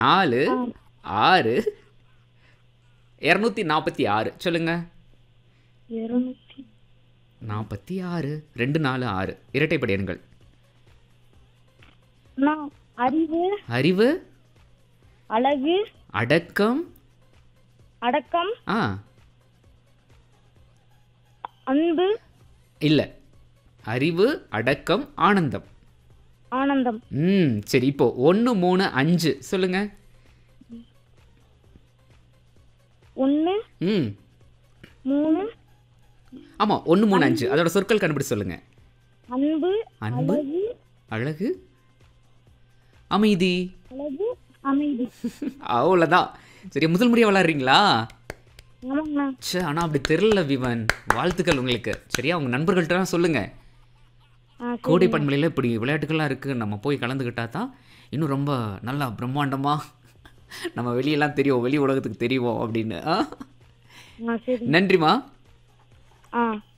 நாலு ஆ. ஆறு இரநூத்தி நாற்பத்தி ஆறு சொல்லுங்க இருநூத்தி நாற்பத்தி ஆறு ரெண்டு நாலு ஆறு இரட்டைப்படை எண்கள் அண்ணா அறிவு அறிவு அழகு அடக்கம் அடக்கம் ஆ அன்பு இல்லை அறிவு அடக்கம் ஆனந்தம் ஆனந்தம் ம் சரி இப்போ ஒன்று மூணு அஞ்சு சொல்லுங்க ஒன்று ம் மூணு ஆமாம் ஒன்று மூணு அஞ்சு அதோட சொற்கள் கண்டுபிடிச்சு சொல்லுங்க அன்பு அன்பு அழகு அழகு அமைதி அழகு அமைதி அவ்வளோதான் சரி முதல் முறையாக விளாட்றீங்களா ஆமாங்கண்ணா ச்சே ஆனால் அப்படி தெரில விவன் வாழ்த்துக்கள் உங்களுக்கு சரியா உங்கள் நண்பர்கள்ட்டலாம் சொல்லுங்கள் ஆ சரி. கோடை பண்பலையில் இப்படி விளையாட்டுகள்லாம் இருக்குது நம்ம போய் கலந்துக்கிட்டா தான் இன்னும் ரொம்ப நல்லா பிரம்மாண்டமாக நம்ம வெளியெல்லாம் தெரியும் வெளி உலகத்துக்கு தெரியும் அப்படின்னு ஆ ஆ சரி நன்றிம்மா ஆ